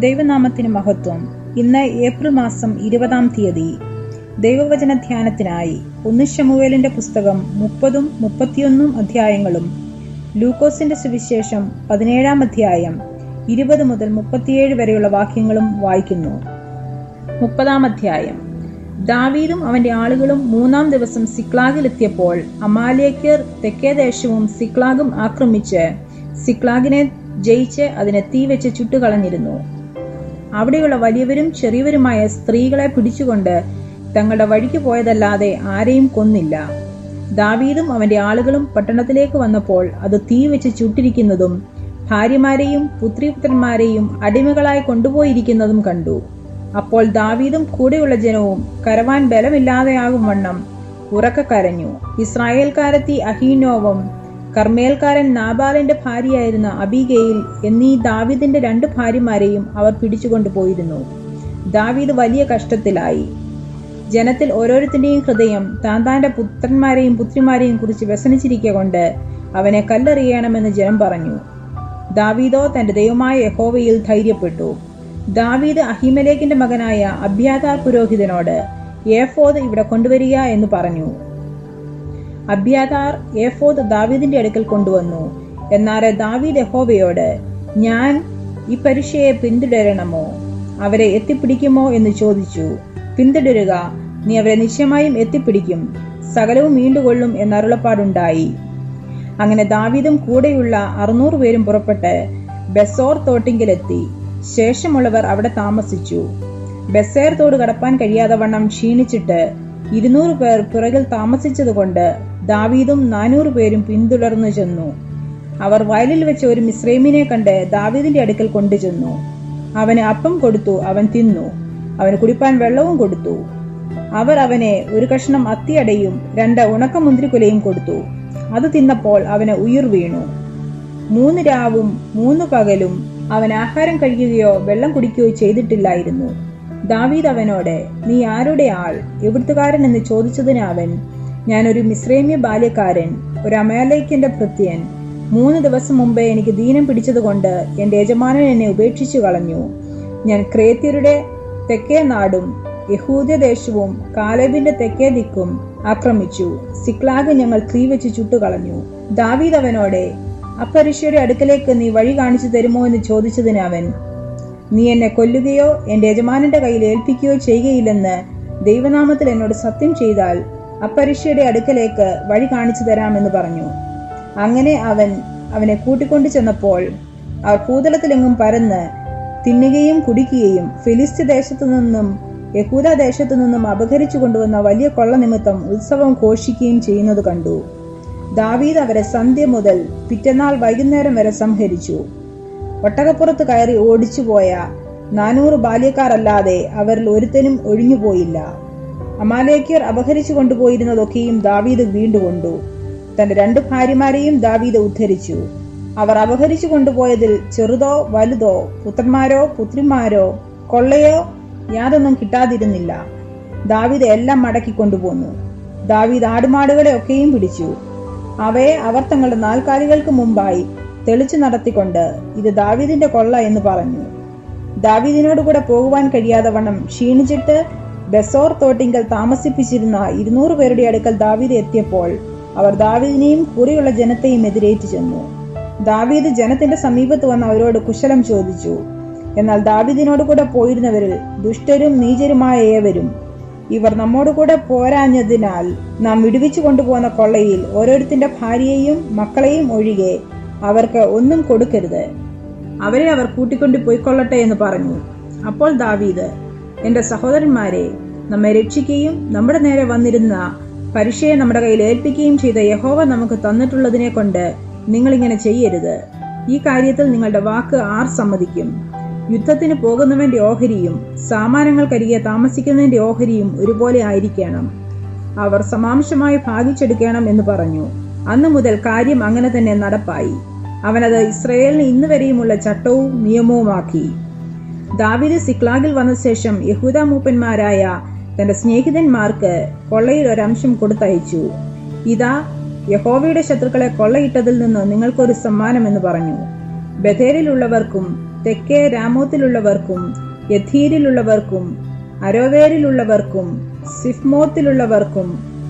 ദൈവനാമത്തിന് മഹത്വം ഇന്ന് ഏപ്രിൽ മാസം ഇരുപതാം തീയതി ദൈവവചന ധ്യാനത്തിനായി ഒന്ന് ശമുവേലിന്റെ പുസ്തകം മുപ്പതും മുപ്പത്തിയൊന്നും അധ്യായങ്ങളും ലൂക്കോസിന്റെ സുവിശേഷം പതിനേഴാം അധ്യായം ഇരുപത് മുതൽ മുപ്പത്തിയേഴ് വരെയുള്ള വാക്യങ്ങളും വായിക്കുന്നു മുപ്പതാം അധ്യായം ദാവീദും അവന്റെ ആളുകളും മൂന്നാം ദിവസം സിക്ലാഗിലെത്തിയപ്പോൾ അമാലേക്കർ തെക്കേ ദേശവും സിക്ലാഗും ആക്രമിച്ച് സിക്ലാഗിനെ ജയിച്ച് അതിനെ തീ വെച്ച് ചുട്ടുകളഞ്ഞിരുന്നു അവിടെയുള്ള വലിയവരും ചെറിയവരുമായ സ്ത്രീകളെ പിടിച്ചുകൊണ്ട് തങ്ങളുടെ വഴിക്ക് പോയതല്ലാതെ ആരെയും കൊന്നില്ല ദാവീദും അവന്റെ ആളുകളും പട്ടണത്തിലേക്ക് വന്നപ്പോൾ അത് തീ വെച്ച് ചുട്ടിരിക്കുന്നതും ഭാര്യമാരെയും പുത്രിപുത്രന്മാരെയും അടിമകളായി കൊണ്ടുപോയിരിക്കുന്നതും കണ്ടു അപ്പോൾ ദാവീദും കൂടെയുള്ള ജനവും കരവാൻ ബലമില്ലാതെയാകും വണ്ണം ഉറക്ക കരഞ്ഞു ഇസ്രായേൽക്കാരത്തി അഹീനോവും കർമ്മേൽക്കാരൻ നാബാലിന്റെ ഭാര്യയായിരുന്ന അബിഗയിൽ എന്നീ ദാവീദിന്റെ രണ്ട് ഭാര്യമാരെയും അവർ പിടിച്ചുകൊണ്ടുപോയിരുന്നു ദാവീദ് വലിയ കഷ്ടത്തിലായി ജനത്തിൽ ഓരോരുത്തന്റെയും ഹൃദയം താൻ താന്റെ പുത്രന്മാരെയും പുത്രിമാരെയും കുറിച്ച് വ്യസനിച്ചിരിക്കുക കൊണ്ട് അവനെ കല്ലെറിയണമെന്ന് ജനം പറഞ്ഞു ദാവീദോ തന്റെ ദൈവമായ യഹോവയിൽ ധൈര്യപ്പെട്ടു ദാവീദ് അഹിമലേഖിന്റെ മകനായ അബ്യാതാർ പുരോഹിതനോട് ഏഫോദ് ഇവിടെ കൊണ്ടുവരിക എന്ന് പറഞ്ഞു അബ്യാതാർ ഏഫോദ് ദാവീദിന്റെ അടുക്കൽ കൊണ്ടുവന്നു എന്നാൽ ദാവീദ് യഹോവയോട് ഞാൻ ഈ പരീക്ഷയെ പിന്തുടരണമോ അവരെ എത്തിപ്പിടിക്കുമോ എന്ന് ചോദിച്ചു പിന്തുടരുക നീ അവരെ നിശ്ചയമായും എത്തിപ്പിടിക്കും സകലവും വീണ്ടുകൊള്ളും എന്നരുളപ്പാടുണ്ടായി അങ്ങനെ ദാവീദും കൂടെയുള്ള അറുന്നൂറ് പേരും പുറപ്പെട്ട് ബെസോർ തോട്ടിങ്കിലെത്തി ശേഷമുള്ളവർ അവിടെ താമസിച്ചു ബെസേർ തോട് കടപ്പാൻ കഴിയാതെ വണ്ണം ക്ഷീണിച്ചിട്ട് ഇരുന്നൂറ് പേർ പിറകിൽ താമസിച്ചതുകൊണ്ട് ദാവീദും നാനൂറ് പേരും പിന്തുടർന്നു ചെന്നു അവർ വയലിൽ വെച്ച് ഒരു മിശ്രൈമിനെ കണ്ട് ദാവീദിന്റെ അടുക്കൽ കൊണ്ടുചെന്നു അവന് അപ്പം കൊടുത്തു അവൻ തിന്നു അവന് കുടിപ്പാൻ വെള്ളവും കൊടുത്തു അവർ അവനെ ഒരു കഷ്ണം അത്തിയടയും രണ്ട് ഉണക്കമുന്തിരിക്കുലയും കൊടുത്തു അത് തിന്നപ്പോൾ അവന് ഉയിർ വീണു മൂന്ന് രാവും മൂന്ന് പകലും അവൻ ആഹാരം കഴിക്കുകയോ വെള്ളം കുടിക്കുകയോ ചെയ്തിട്ടില്ലായിരുന്നു ദാവീദ് അവനോട് നീ ആരുടെ ആൾ എവിടുത്തുകാരൻ എന്ന് ചോദിച്ചതിന് അവൻ ഞാൻ ഒരു മിശ്രേമ്യ ബാല്യക്കാരൻ ഒരു അമേലേക്കിന്റെ ഭൃത്യൻ മൂന്ന് ദിവസം മുമ്പേ എനിക്ക് ദീനം പിടിച്ചതുകൊണ്ട് എന്റെ യജമാനൻ എന്നെ ഉപേക്ഷിച്ചു കളഞ്ഞു ഞാൻ ക്രേത്യരുടെ തെക്കേ നാടും യഹൂദ്യദേശവും കാലേബിന്റെ തെക്കേ ദിക്കും ആക്രമിച്ചു സിക്ലാഗ് ഞങ്ങൾ തീ വെച്ച് ചുട്ടുകളഞ്ഞു ദാവീദ് അവനോടെ അപ്പരിഷ്യയുടെ അടുക്കലേക്ക് നീ വഴി കാണിച്ചു തരുമോ എന്ന് ചോദിച്ചതിന് അവൻ നീ എന്നെ കൊല്ലുകയോ എന്റെ യജമാനന്റെ കയ്യിൽ ഏൽപ്പിക്കുകയോ ചെയ്യുകയില്ലെന്ന് ദൈവനാമത്തിൽ എന്നോട് സത്യം ചെയ്താൽ അപ്പരിഷ്യയുടെ അടുക്കലേക്ക് വഴി കാണിച്ചു തരാമെന്ന് പറഞ്ഞു അങ്ങനെ അവൻ അവനെ കൂട്ടിക്കൊണ്ടു ചെന്നപ്പോൾ അവർ ഭൂതലത്തിലെങ്ങും പരന്ന് തിന്നുകയും കുടിക്കുകയും ഫിലിസ്ത്യ ദേശത്തു നിന്നും യഹൂദ ദേശത്തു നിന്നും അപഹരിച്ചു കൊണ്ടുവന്ന വലിയ കൊള്ള നിമിത്തം ഉത്സവം ഘോഷിക്കുകയും ചെയ്യുന്നത് കണ്ടു ദാവീദ് അവരെ സന്ധ്യ മുതൽ പിറ്റന്നാൾ വൈകുന്നേരം വരെ സംഹരിച്ചു ഒട്ടകപ്പുറത്ത് കയറി ഓടിച്ചുപോയ നാനൂറ് ബാല്യക്കാരല്ലാതെ അവരിൽ ഒരുത്തനും ഒഴിഞ്ഞുപോയില്ല അമാലേക്യർ അപഹരിച്ചു കൊണ്ടുപോയിരുന്നതൊക്കെയും ദാവീദ് വീണ്ടുകൊണ്ടു തന്റെ രണ്ട് ഭാര്യമാരെയും ദാവീദ് ഉദ്ധരിച്ചു അവർ അപഹരിച്ചു കൊണ്ടുപോയതിൽ ചെറുതോ വലുതോ പുത്രന്മാരോ പുത്രിമാരോ കൊള്ളയോ യാതൊന്നും കിട്ടാതിരുന്നില്ല ദാവീദ് എല്ലാം മടക്കി കൊണ്ടുപോന്നു ദാവീദ് ആടുമാടുകളെ ഒക്കെയും പിടിച്ചു അവയെ അവർ തങ്ങളുടെ നാൽക്കാലികൾക്ക് മുമ്പായി തെളിച്ചു നടത്തിക്കൊണ്ട് ഇത് ദാവീദിന്റെ കൊള്ള എന്ന് പറഞ്ഞു ദാവീദിനോട് കൂടെ പോകുവാൻ കഴിയാതെ വണ്ണം ക്ഷീണിച്ചിട്ട് ബെസോർ തോട്ടിങ്കൽ താമസിപ്പിച്ചിരുന്ന ഇരുന്നൂറ് പേരുടെ അടുക്കൽ ദാവീദ് എത്തിയപ്പോൾ അവർ ദാവീദിനെയും കൂടെയുള്ള ജനത്തെയും എതിരേറ്റു ചെന്നു ദാവീദ് ജനത്തിന്റെ സമീപത്ത് വന്ന് അവരോട് കുശലം ചോദിച്ചു എന്നാൽ ദാവീദിനോട് കൂടെ പോയിരുന്നവരിൽ ദുഷ്ടരും നീചരുമായ ഏവരും ഇവർ നമ്മോട് കൂടെ പോരാഞ്ഞതിനാൽ നാം വിടുവിച്ചു കൊണ്ടുപോകുന്ന കൊള്ളയിൽ ഓരോരുത്തിന്റെ ഭാര്യയെയും മക്കളെയും ഒഴികെ അവർക്ക് ഒന്നും കൊടുക്കരുത് അവരെ അവർ കൂട്ടിക്കൊണ്ടു പോയിക്കൊള്ളട്ടെ എന്ന് പറഞ്ഞു അപ്പോൾ ദാവീദ് എന്റെ സഹോദരന്മാരെ നമ്മെ രക്ഷിക്കുകയും നമ്മുടെ നേരെ വന്നിരുന്ന പരീക്ഷയെ നമ്മുടെ കയ്യിൽ ഏൽപ്പിക്കുകയും ചെയ്ത യഹോവ നമുക്ക് തന്നിട്ടുള്ളതിനെ കൊണ്ട് നിങ്ങൾ ഇങ്ങനെ ചെയ്യരുത് ഈ കാര്യത്തിൽ നിങ്ങളുടെ വാക്ക് ആർ സമ്മതിക്കും യുദ്ധത്തിന് പോകുന്നവന്റെ ഓഹരിയും സാമാനങ്ങൾക്കരികെ താമസിക്കുന്നതിന്റെ ഓഹരിയും ഒരുപോലെ ആയിരിക്കണം അവർ സമാംശമായി ഭാഗിച്ചെടുക്കണം എന്ന് പറഞ്ഞു അന്നു മുതൽ കാര്യം അങ്ങനെ തന്നെ നടപ്പായി അവനത് ഇസ്രയേലിന് ഇന്ന് വരെയുമുള്ള ചട്ടവും നിയമവുമാക്കി ദാവിദ് സിക്ലാഗിൽ വന്ന ശേഷം യഹൂദ മൂപ്പന്മാരായ തന്റെ സ്നേഹിതന്മാർക്ക് കൊള്ളയിൽ ഒരംശം കൊടുത്തയച്ചു ഇതാ യഹോവയുടെ ശത്രുക്കളെ കൊള്ളയിട്ടതിൽ നിന്ന് നിങ്ങൾക്കൊരു സമ്മാനം എന്ന് പറഞ്ഞു ബഥേലിലുള്ളവർക്കും തെക്കേ രാമോത്തിലുള്ളവർക്കും യഥീരിലുള്ളവർക്കും അരോവേരിലുള്ളവർക്കും സിഫ്മോത്തിലുള്ളവർക്കും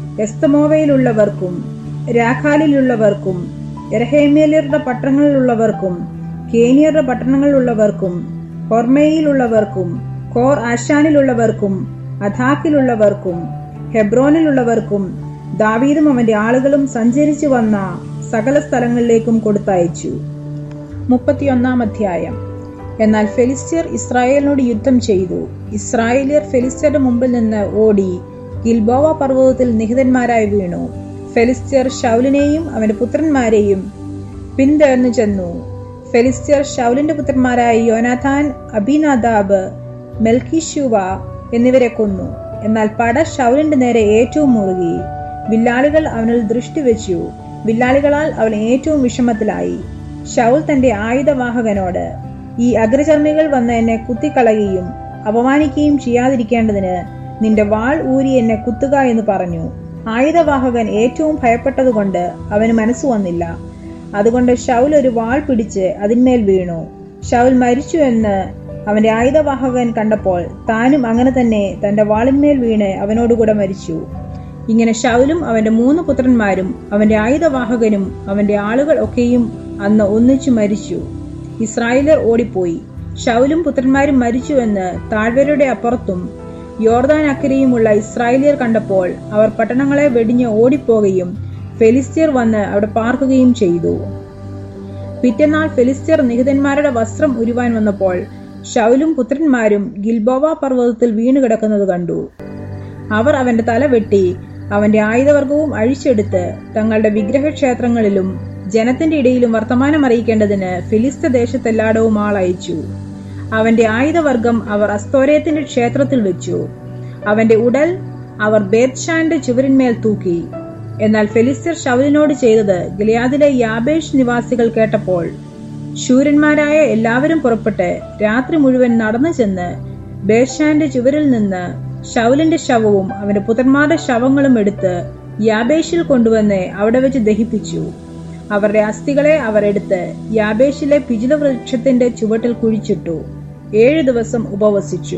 എസ്തമോവയിലുള്ളവർക്കും രാഖാലിലുള്ളവർക്കും എരഹേമ്യലരുടെ പട്ടണങ്ങളിലുള്ളവർക്കും കേനിയരുടെ പട്ടണങ്ങളിലുള്ളവർക്കും ഹൊർമയിലുള്ളവർക്കും കോർ ആശാനിലുള്ളവർക്കും അധാക്കിലുള്ളവർക്കും ഹെബ്രോനിലുള്ളവർക്കും ദാവീദും അവന്റെ ആളുകളും സഞ്ചരിച്ചു വന്ന സകല സ്ഥലങ്ങളിലേക്കും കൊടുത്തയച്ചു മുപ്പത്തിയൊന്നാം അധ്യായം എന്നാൽ ഫെലിസ്ത്യർ ഇസ്രായേലിനോട് യുദ്ധം ചെയ്തു ഇസ്രായേലിയർ ഫെലിസ്ത്യരുടെ മുമ്പിൽ നിന്ന് ഓടി ഗിൽബോവ പർവ്വതത്തിൽ നിഹിതന്മാരായി വീണു ഫെലിസ്ത്യർ ഷൗലിനെയും അവന്റെ പുത്രന്മാരെയും പിന്തുടർന്നു ചെന്നു ഫെലിസ്ത്യർ ഷൗലിന്റെ പുത്രന്മാരായ യോനാഥാൻ അബിനാദാബ് മെൽക്കിഷുവ എന്നിവരെ കൊന്നു എന്നാൽ പട ഷൗലിന്റെ നേരെ ഏറ്റവും മുറുകി വില്ലാളികൾ അവനിൽ ദൃഷ്ടി വെച്ചു വില്ലാളികളാൽ അവൻ ഏറ്റവും വിഷമത്തിലായി ഷൗൽ തന്റെ ആയുധവാഹകനോട് ഈ അഗ്രചർമ്മികൾ വന്ന് എന്നെ കുത്തിക്കളയുകയും അപമാനിക്കുകയും ചെയ്യാതിരിക്കേണ്ടതിന് നിന്റെ വാൾ ഊരി എന്നെ കുത്തുക എന്ന് പറഞ്ഞു ആയുധവാഹകൻ ഏറ്റവും ഭയപ്പെട്ടതുകൊണ്ട് അവന് മനസ്സ് വന്നില്ല അതുകൊണ്ട് ഷൗൽ ഒരു വാൾ പിടിച്ച് അതിന്മേൽ വീണു ഷൗൽ മരിച്ചു എന്ന് അവന്റെ ആയുധവാഹകൻ കണ്ടപ്പോൾ താനും അങ്ങനെ തന്നെ തന്റെ വാളിന്മേൽ വീണ് അവനോടുകൂടെ മരിച്ചു ഇങ്ങനെ ഷൗലും അവന്റെ മൂന്ന് പുത്രന്മാരും അവന്റെ ആയുധവാഹകനും അവന്റെ ആളുകൾ ഒക്കെയും അന്ന് ഒന്നിച്ചു മരിച്ചു ഇസ്രായേലർ ഓടിപ്പോയി ഷൗലും പുത്രന്മാരും മരിച്ചുവെന്ന് താഴ്വരയുടെ അപ്പുറത്തും യോർദാൻ അക്കരയുമുള്ള ഇസ്രായേലിയർ കണ്ടപ്പോൾ അവർ പട്ടണങ്ങളെ വെടിഞ്ഞ് ഓടിപ്പോകുകയും ഫെലിസ്ത്യർ വന്ന് അവിടെ പാർക്കുകയും ചെയ്തു പിറ്റന്നാൾ ഫെലിസ്ത്യർ നിഹിതന്മാരുടെ വസ്ത്രം ഉരുവാൻ വന്നപ്പോൾ ഷൗലും പുത്രന്മാരും ഗിൽബോവ പർവ്വതത്തിൽ വീണു കിടക്കുന്നത് കണ്ടു അവർ അവന്റെ തല വെട്ടി അവന്റെ ആയുധവർഗവും അഴിച്ചെടുത്ത് തങ്ങളുടെ വിഗ്രഹക്ഷേത്രങ്ങളിലും ജനത്തിന്റെ ഇടയിലും വർത്തമാനം അറിയിക്കേണ്ടതിന് ഫിലിസ്ത ദേശത്തെല്ലായിടവും ആളയച്ചു അവന്റെ ആയുധവർഗം അവർ അസ്തോരയത്തിന്റെ ക്ഷേത്രത്തിൽ വെച്ചു അവന്റെ ഉടൽ അവർ ബേത്ഷാന്റെ ചുവരിന്മേൽ തൂക്കി എന്നാൽ ഫെലിസ്തർ ഷൗലിനോട് ചെയ്തത് ഗിലിയാദിലെ യാബേഷ് നിവാസികൾ കേട്ടപ്പോൾ ശൂരന്മാരായ എല്ലാവരും പുറപ്പെട്ട് രാത്രി മുഴുവൻ നടന്നു ചെന്ന് ബേഷാന്റെ ചുവരിൽ നിന്ന് ഷൗലിന്റെ ശവവും അവന്റെ പുത്രന്മാരുടെ ശവങ്ങളും എടുത്ത് യാബേഷിൽ കൊണ്ടുവന്ന് അവിടെ വെച്ച് ദഹിപ്പിച്ചു അവരുടെ അസ്ഥികളെ അവർ എടുത്ത് യാബേഷിലെ പിജില വൃക്ഷത്തിന്റെ ചുവട്ടിൽ കുഴിച്ചിട്ടു ഏഴു ദിവസം ഉപവസിച്ചു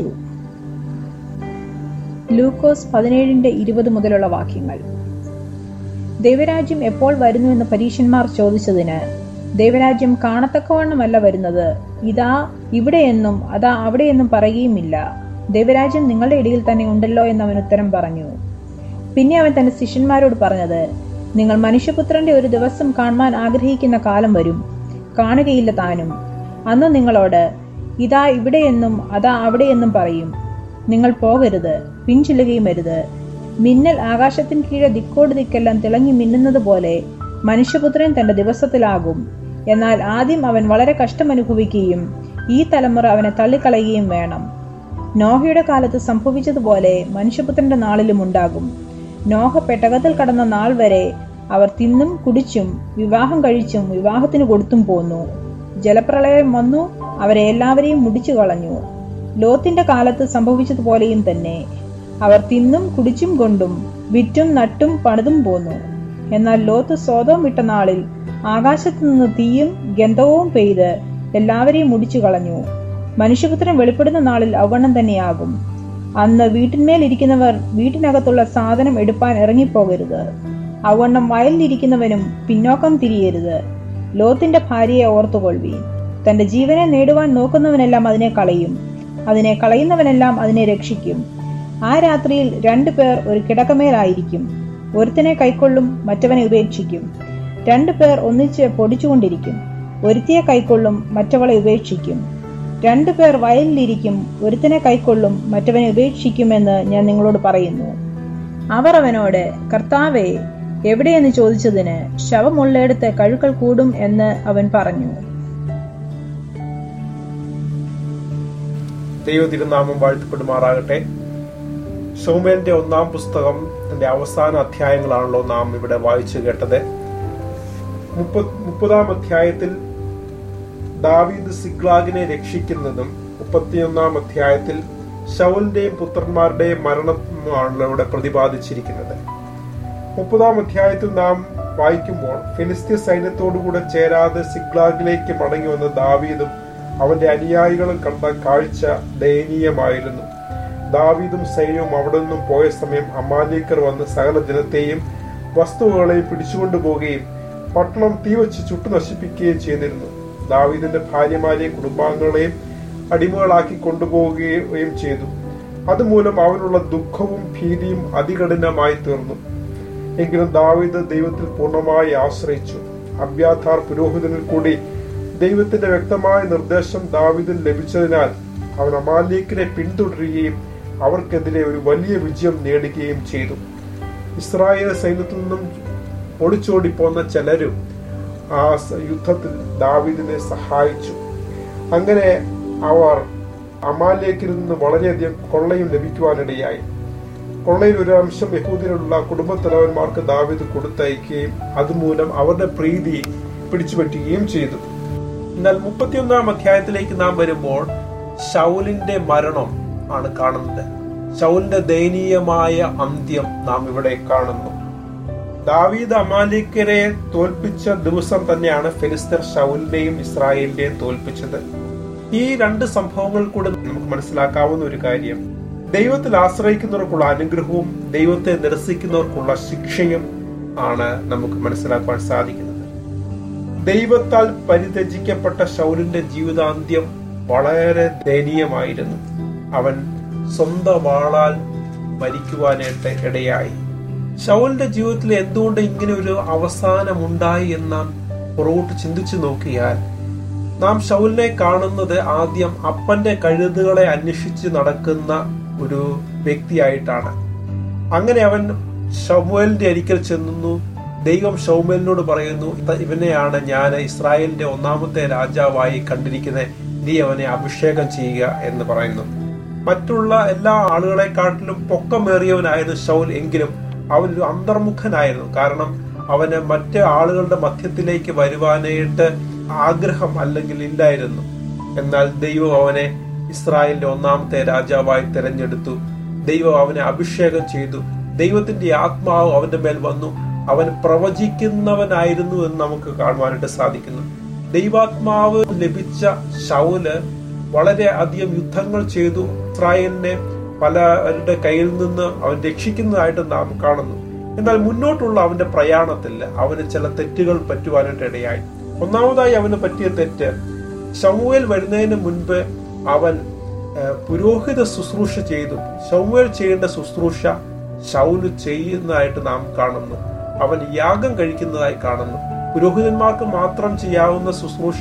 ലൂക്കോസ് പതിനേഴിന്റെ ഇരുപത് മുതലുള്ള വാക്യങ്ങൾ ദൈവരാജ്യം എപ്പോൾ വരുന്നു എന്ന് പരീക്ഷന്മാർ ചോദിച്ചതിന് ദൈവരാജ്യം കാണത്തക്കവണ്ണമല്ല വരുന്നത് ഇതാ ഇവിടെയെന്നും അതാ അവിടെയെന്നും പറയുകയുമില്ല ദൈവരാജ്യം നിങ്ങളുടെ ഇടയിൽ തന്നെ ഉണ്ടല്ലോ എന്ന് അവൻ ഉത്തരം പറഞ്ഞു പിന്നെ അവൻ തന്റെ ശിഷ്യന്മാരോട് പറഞ്ഞത് നിങ്ങൾ മനുഷ്യപുത്രന്റെ ഒരു ദിവസം കാണുവാൻ ആഗ്രഹിക്കുന്ന കാലം വരും കാണുകയില്ല താനും അന്ന് നിങ്ങളോട് ഇതാ ഇവിടെയെന്നും അതാ അവിടെയെന്നും പറയും നിങ്ങൾ പോകരുത് പിഞ്ചില്ലുകയും അരുത് മിന്നൽ ആകാശത്തിന് കീഴെ ദിക്കോട് ദിക്കെല്ലാം തിളങ്ങി മിന്നുന്നത് പോലെ മനുഷ്യപുത്രൻ തന്റെ ദിവസത്തിലാകും എന്നാൽ ആദ്യം അവൻ വളരെ കഷ്ടമനുഭവിക്കുകയും ഈ തലമുറ അവനെ തള്ളിക്കളയുകയും വേണം നോഹയുടെ കാലത്ത് സംഭവിച്ചതുപോലെ മനുഷ്യപുത്രന്റെ നാളിലും ഉണ്ടാകും നോഹ പെട്ടകത്തിൽ കടന്ന നാൾ വരെ അവർ തിന്നും കുടിച്ചും വിവാഹം കഴിച്ചും വിവാഹത്തിന് കൊടുത്തും പോന്നു ജലപ്രളയം വന്നു അവരെ എല്ലാവരെയും മുടിച്ചു കളഞ്ഞു ലോത്തിന്റെ കാലത്ത് സംഭവിച്ചതുപോലെയും തന്നെ അവർ തിന്നും കുടിച്ചും കൊണ്ടും വിറ്റും നട്ടും പണിതും പോന്നു എന്നാൽ ലോത്ത് സ്വതം വിട്ട നാളിൽ ആകാശത്തു നിന്ന് തീയും ഗന്ധവും പെയ്ത് എല്ലാവരെയും മുടിച്ചു കളഞ്ഞു മനുഷ്യപുത്രൻ വെളിപ്പെടുന്ന നാളിൽ അവണ്ണം തന്നെയാകും അന്ന് വീട്ടിന്മേൽ ഇരിക്കുന്നവർ വീട്ടിനകത്തുള്ള സാധനം എടുപ്പാൻ ഇറങ്ങിപ്പോകരുത് അവണ്ണം വയലിലിരിക്കുന്നവനും പിന്നോക്കം തിരിയരുത് ലോത്തിന്റെ ഭാര്യയെ ഓർത്തുകൊള്ളുവീൻ തന്റെ ജീവനെ നേടുവാൻ നോക്കുന്നവനെല്ലാം അതിനെ കളയും അതിനെ കളയുന്നവനെല്ലാം അതിനെ രക്ഷിക്കും ആ രാത്രിയിൽ രണ്ടു പേർ ഒരു കിടക്കമേലായിരിക്കും ഒരുത്തനെ കൈക്കൊള്ളും മറ്റവനെ ഉപേക്ഷിക്കും രണ്ടു പേർ ഒന്നിച്ച് പൊടിച്ചുകൊണ്ടിരിക്കും ഒരുത്തിയെ കൈക്കൊള്ളും മറ്റവളെ ഉപേക്ഷിക്കും രണ്ടു പേർ വയലിലിരിക്കും ഒരുത്തനെ കൈക്കൊള്ളും മറ്റവനെ ഉപേക്ഷിക്കുമെന്ന് ഞാൻ നിങ്ങളോട് പറയുന്നു അവർ അവനോട് കർത്താവെ എവിടെയെന്ന് ചോദിച്ചതിന് ശവമുള്ളയിടത്ത് കഴുക്കൾ കൂടും എന്ന് അവൻ പറഞ്ഞു ദൈവ തിരുനാമം വാഴ്ത്തപ്പെടുമാറാകട്ടെ ഷോമേലിന്റെ ഒന്നാം പുസ്തകം തന്റെ അവസാന അധ്യായങ്ങളാണല്ലോ നാം ഇവിടെ വായിച്ചു കേട്ടത് മുപ്പത് മുപ്പതാം അധ്യായത്തിൽ ദാവീദ് സിഗ്ലാഗിനെ രക്ഷിക്കുന്നതും മുപ്പത്തിയൊന്നാം അധ്യായത്തിൽ ഷൗലിന്റെയും പുത്രന്മാരുടെയും മരണമാണല്ലോ ഇവിടെ പ്രതിപാദിച്ചിരിക്കുന്നത് മുപ്പതാം അധ്യായത്തിൽ നാം വായിക്കുമ്പോൾ ഫിലിസ്തീൻ സൈന്യത്തോടുകൂടെ ചേരാതെ സിഗ്ലാഗിലേക്ക് മടങ്ങി വന്ന ദാവീദും അവന്റെ അനുയായികളും കണ്ട കാഴ്ച ദയനീയമായിരുന്നു ദാവീദും സൈന്യവും അവിടെ നിന്നും പോയ സമയം അമാലിക്കർ വന്ന് സകല ജനത്തെയും വസ്തുവകളെയും പിടിച്ചുകൊണ്ടു പോവുകയും പട്ടണം തീവച്ച് ചുട്ടു നശിപ്പിക്കുകയും ചെയ്തിരുന്നു ദാവീദിന്റെ ഭാര്യമാരെയും കുടുംബാംഗങ്ങളെയും അടിമകളാക്കി കൊണ്ടുപോവുകയും ചെയ്തു അതുമൂലം അവനുള്ള ദുഃഖവും ഭീതിയും അതികഠിനമായി തീർന്നു എങ്കിലും ദാവീദ് ദൈവത്തിൽ പൂർണ്ണമായി ആശ്രയിച്ചു അബ്യാഥാർ പുരോഹിതനിൽ കൂടി ദൈവത്തിന്റെ വ്യക്തമായ നിർദ്ദേശം ദാവീദിന് ലഭിച്ചതിനാൽ അവൻ അമാലേക്കിനെ പിന്തുടരുകയും അവർക്കെതിരെ ഒരു വലിയ വിജയം നേടുകയും ചെയ്തു ഇസ്രായേൽ സൈന്യത്തിൽ നിന്നും ഒളിച്ചോടി പോന്ന ചിലരും ആ സ- യുദ്ധത്തിൽ ദാവീദിനെ സഹായിച്ചു അങ്ങനെ അവർ അമാലേക്കിൽ നിന്ന് വളരെയധികം കൊള്ളയും ലഭിക്കുവാനിടയായി കൊള്ളയിൽ ഒരു അംശം യഹൂദിലുള്ള കുടുംബത്തലവന്മാർക്ക് ദാവീദ് കൊടുത്തയക്കുകയും അതുമൂലം അവരുടെ പ്രീതി പിടിച്ചുപറ്റുകയും ചെയ്തു എന്നാൽ മുപ്പത്തിയൊന്നാം അധ്യായത്തിലേക്ക് നാം വരുമ്പോൾ ശൗലിന്റെ മരണം ആണ് കാണുന്നത് ശൗലിന്റെ ദയനീയമായ അന്ത്യം നാം ഇവിടെ കാണുന്നു ദാവീദ് അമാലിക്കരെ തോൽപ്പിച്ച ദിവസം തന്നെയാണ് ഫിലിസ്തർ ഷൗലിന്റെയും ഇസ്രായേലിന്റെയും തോൽപ്പിച്ചത് ഈ രണ്ട് സംഭവങ്ങൾ കൂടെ നമുക്ക് മനസ്സിലാക്കാവുന്ന ഒരു കാര്യം ദൈവത്തിൽ ആശ്രയിക്കുന്നവർക്കുള്ള അനുഗ്രഹവും ദൈവത്തെ നിരസിക്കുന്നവർക്കുള്ള ശിക്ഷയും ആണ് നമുക്ക് മനസ്സിലാക്കുവാൻ സാധിക്കുന്നത് ദൈവത്താൽ പരിത്യജിക്കപ്പെട്ട ശൗലിന്റെ ജീവിതാന്ത്യം വളരെ ദയനീയമായിരുന്നു അവൻ സ്വന്തം വാളാൽ മരിക്കുവാനായിട്ട് ഇടയായി ശൗലിന്റെ ജീവിതത്തിൽ എന്തുകൊണ്ട് ഇങ്ങനെ ഒരു അവസാനം ഉണ്ടായി എന്ന് നാം പുറകോട്ട് ചിന്തിച്ചു നോക്കിയാൽ നാം ശൗലിനെ കാണുന്നത് ആദ്യം അപ്പന്റെ കഴുതുകളെ അന്വേഷിച്ച് നടക്കുന്ന ഒരു വ്യക്തിയായിട്ടാണ് അങ്ങനെ അവൻ ഷമുവേലിന്റെ അരിക്കൽ ചെന്നു ദൈവം ഷൗമേലിനോട് പറയുന്നു "ഇത- ഇവനെയാണ് ഞാൻ ഇസ്രായേലിന്റെ ഒന്നാമത്തെ രാജാവായി കണ്ടിരിക്കുന്നത് നീ അവനെ അഭിഷേകം ചെയ്യുക എന്ന് പറയുന്നു മറ്റുള്ള എല്ലാ ആളുകളെക്കാട്ടിലും പൊക്കമേറിയവനായിരുന്നു ഷൗൽ എങ്കിലും അവൻ ഒരു അന്തർമുഖനായിരുന്നു കാരണം അവന് മറ്റ് ആളുകളുടെ മധ്യത്തിലേക്ക് വരുവാനായിട്ട് ആഗ്രഹം അല്ലെങ്കിൽ ഇല്ലായിരുന്നു എന്നാൽ ദൈവം അവനെ ഇസ്രായേലിന്റെ ഒന്നാമത്തെ രാജാവായി തിരഞ്ഞെടുത്തു ദൈവം അവനെ അഭിഷേകം ചെയ്തു ദൈവത്തിന്റെ ആത്മാവ് അവന്റെ മേൽ വന്നു അവൻ പ്രവചിക്കുന്നവനായിരുന്നു എന്ന് നമുക്ക് കാണുവാനായിട്ട് സാധിക്കുന്നു ദൈവാത്മാവ് ലഭിച്ച ശൗല് വളരെ അധികം യുദ്ധങ്ങൾ ചെയ്തു ഇസ്രായേലിനെ പലരുടെ കയ്യിൽ നിന്ന് അവൻ രക്ഷിക്കുന്നതായിട്ട് നാം കാണുന്നു എന്നാൽ മുന്നോട്ടുള്ള അവന്റെ പ്രയാണത്തിൽ അവന് ചില തെറ്റുകൾ പറ്റുവാനായിട്ട് ഇടയായി ഒന്നാമതായി അവന് പറ്റിയ തെറ്റ് ശമുവേൽ വരുന്നതിന് മുൻപ് അവൻ ഏഹ്, പുരോഹിത ശുശ്രൂഷ ചെയ്തു ശമുവേൽ ചെയ്യേണ്ട ശുശ്രൂഷ ശൗല് ചെയ്യുന്നതായിട്ട് നാം കാണുന്നു അവൻ യാഗം കഴിക്കുന്നതായി കാണുന്നു പുരോഹിതന്മാർക്ക് മാത്രം ചെയ്യാവുന്ന ശുശ്രൂഷ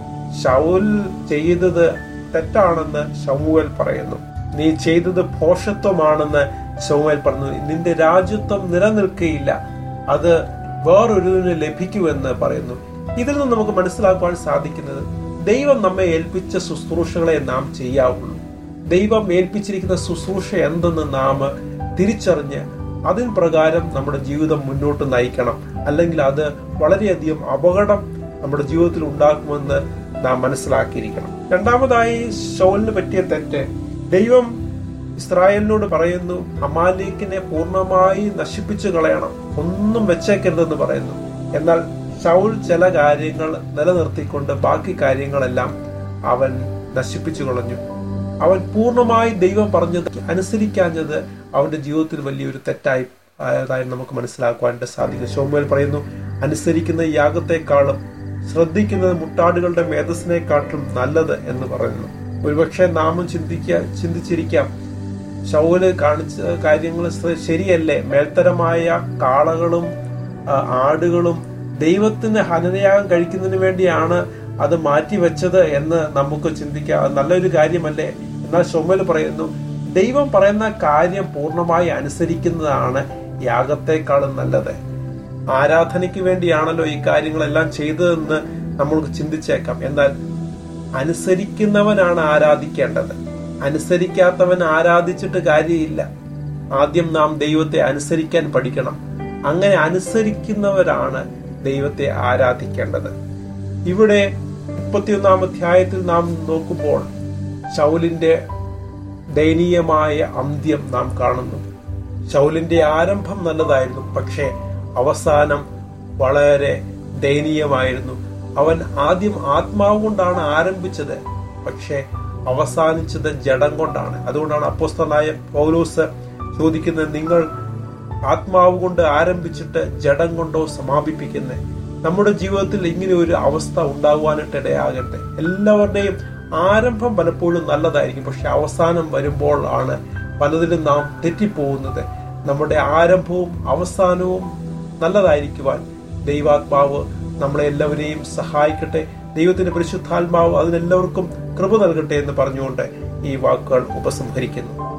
ശൗൽ ചെയ്തത് തെറ്റാണെന്ന് ശമുവേൽ പറയുന്നു നീ ചെയ്തത് ഭോഷത്വമാണെന്ന് ശമുവേൽ പറഞ്ഞു നിന്റെ രാജ്യത്വം നിലനിൽക്കുകയില്ല അത് വേറൊരുവിന് ലഭിക്കുമെന്ന് പറയുന്നു ഇതിൽ നിന്ന് നമുക്ക് മനസ്സിലാക്കുവാൻ സാധിക്കുന്നത് ദൈവം നമ്മെ ഏൽപ്പിച്ച ശുശ്രൂഷകളെ നാം ചെയ്യാവുള്ളൂ ദൈവം ഏൽപ്പിച്ചിരിക്കുന്ന ശുശ്രൂഷ എന്തെന്ന് നാം തിരിച്ചറിഞ്ഞ് അതിൻ പ്രകാരം നമ്മുടെ ജീവിതം മുന്നോട്ട് നയിക്കണം അല്ലെങ്കിൽ അത് വളരെയധികം അപകടം നമ്മുടെ ജീവിതത്തിൽ ഉണ്ടാക്കുമെന്ന് നാം മനസ്സിലാക്കിയിരിക്കണം രണ്ടാമതായി ഷോലിന് പറ്റിയ തെറ്റ് ദൈവം ഇസ്രായേലിനോട് പറയുന്നു അമാലിക്കിനെ പൂർണ്ണമായി നശിപ്പിച്ചു കളയണം ഒന്നും വെച്ചേക്കരുതെന്ന് പറയുന്നു എന്നാൽ ഷൗൽ ചില കാര്യങ്ങൾ നിലനിർത്തിക്കൊണ്ട് ബാക്കി കാര്യങ്ങളെല്ലാം അവൻ നശിപ്പിച്ചു കളഞ്ഞു അവൻ പൂർണ്ണമായി ദൈവം പറഞ്ഞത് അനുസരിക്കാഞ്ഞത് അവന്റെ ജീവിതത്തിൽ വലിയൊരു തെറ്റായി ആയതായി നമുക്ക് മനസ്സിലാക്കുവാനായിട്ട് സാധിക്കും ശോമുവേൽ പറയുന്നു അനുസരിക്കുന്ന യാഗത്തെക്കാളും ശ്രദ്ധിക്കുന്നത് മുട്ടാടുകളുടെ മേധസ്സിനെക്കാട്ടും നല്ലത് എന്ന് പറയുന്നു ഒരുപക്ഷെ നാമും ചിന്തിക്ക ചിന്തിച്ചിരിക്കാം ശൗല് കാണിച്ച കാര്യങ്ങൾ ശ്ര- ശരിയല്ലേ മേൽത്തരമായ കാളകളും ആ, ആടുകളും ദൈവത്തിന് ഹനനയാഗം കഴിക്കുന്നതിന് വേണ്ടിയാണ് അത് മാറ്റിവെച്ചത് എന്ന് നമുക്ക് ചിന്തിക്കാം അത് നല്ലൊരു കാര്യമല്ലേ എന്നാൽ ഷൊമ്മൽ പറയുന്നു ദൈവം പറയുന്ന കാര്യം പൂർണ്ണമായി അനുസരിക്കുന്നതാണ് യാഗത്തെക്കാളും നല്ലത് ആരാധനയ്ക്ക് വേണ്ടിയാണല്ലോ ഈ കാര്യങ്ങളെല്ലാം ചെയ്തതെന്ന് നമ്മൾക്ക് ചിന്തിച്ചേക്കാം എന്നാൽ അനുസരിക്കുന്നവനാണ് ആരാധിക്കേണ്ടത് അനുസരിക്കാത്തവൻ ആരാധിച്ചിട്ട് കാര്യമില്ല ആദ്യം നാം ദൈവത്തെ അനുസരിക്കാൻ പഠിക്കണം അങ്ങനെ അനുസരിക്കുന്നവരാണ് ദൈവത്തെ ആരാധിക്കേണ്ടത് ഇവിടെ മുപ്പത്തിയൊന്നാം അധ്യായത്തിൽ നാം നോക്കുമ്പോൾ ശൗലിന്റെ ദയനീയമായ അന്ത്യം നാം കാണുന്നു ശൗലിന്റെ ആരംഭം നല്ലതായിരുന്നു പക്ഷേ അവസാനം വളരെ ദയനീയമായിരുന്നു അവൻ ആദ്യം ആത്മാവ് കൊണ്ടാണ് ആരംഭിച്ചത് പക്ഷേ അവസാനിച്ചത് ജഡം കൊണ്ടാണ് അതുകൊണ്ടാണ് അപ്പോസ്തലായ പൗലോസ് ചോദിക്കുന്നത് നിങ്ങൾ ആത്മാവ് കൊണ്ട് ആരംഭിച്ചിട്ട് ജഡം കൊണ്ടോ സമാപിപ്പിക്കുന്നത് നമ്മുടെ ജീവിതത്തിൽ ഇങ്ങനെ ഒരു അവസ്ഥ ഉണ്ടാകുവാനായിട്ട് ഇടയാകട്ടെ എല്ലാവരുടെയും ആരംഭം പലപ്പോഴും നല്ലതായിരിക്കും പക്ഷെ അവസാനം വരുമ്പോൾ ആണ് പലതിലും നാം തെറ്റിപ്പോകുന്നത് നമ്മുടെ ആരംഭവും അവസാനവും നല്ലതായിരിക്കുവാൻ ദൈവാത്മാവ് നമ്മളെ എല്ലാവരെയും സഹായിക്കട്ടെ ദൈവത്തിന്റെ പരിശുദ്ധാത്മാവ് അതിനെല്ലാവർക്കും കൃപ നൽകട്ടെ എന്ന് പറഞ്ഞുകൊണ്ട് ഈ വാക്കുകൾ ഉപസംഹരിക്കുന്നു